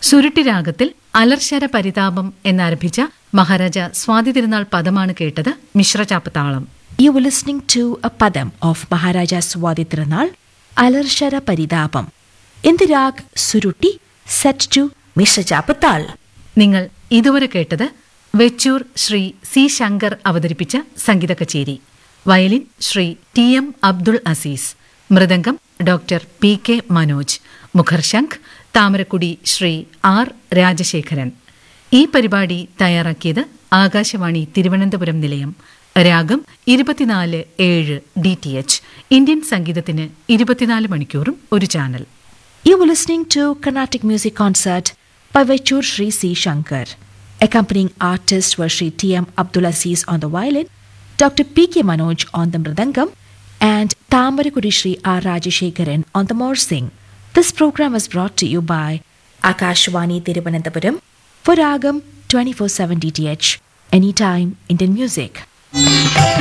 സുരുട്ടി രാഗത്തിൽ അലർശര പരിതാപം എന്നാരംഭിച്ച മഹാരാജ സ്വാതി തിരുനാൾ പദമാണ് കേട്ടത് മിശ്രചാപ്പ് താളം You were listening to a padam of Maharaja Swadi Tirunal, Alarshara Paridapam, in the rag Suruti, set to Mr. Chapatal. നിങ്ങൾ ഇതുവരെ കേട്ടത് വെച്ചൂർ ശ്രീ സി ശങ്കർ അവതരിപ്പിച്ച സംഗീത കച്ചേരി violin Shri T M Abdul Aziz mridangam doctor P K Manoj മുഖർശംഖ് താമരക്കുടി ശ്രീ ആർ രാജശേഖരൻ ഈ പരിപാടി തയ്യാറാക്കിയത് ആകാശവാണി തിരുവനന്തപുരം നിലയം രാഗം ഇരുപത്തിനാല് ഏഴ് ഡി ടി എച്ച് ഇന്ത്യൻ സംഗീതത്തിന് ഇരുപത്തിനാല് മണിക്കൂറും ഒരു channel You were listening to Carnatic Music Concert by Vechur Sri C. Shankar. Accompanying artists were Sri T. M. Abdul Aziz on the violin, Dr. P. K. Manoj on the mridangam, and Tamarakudi Sri R. Rajashekaran on the morsing. This program was brought to you by Akashwani Tiruvananthapuram for Ragam 24-7 DTH, anytime Indian music.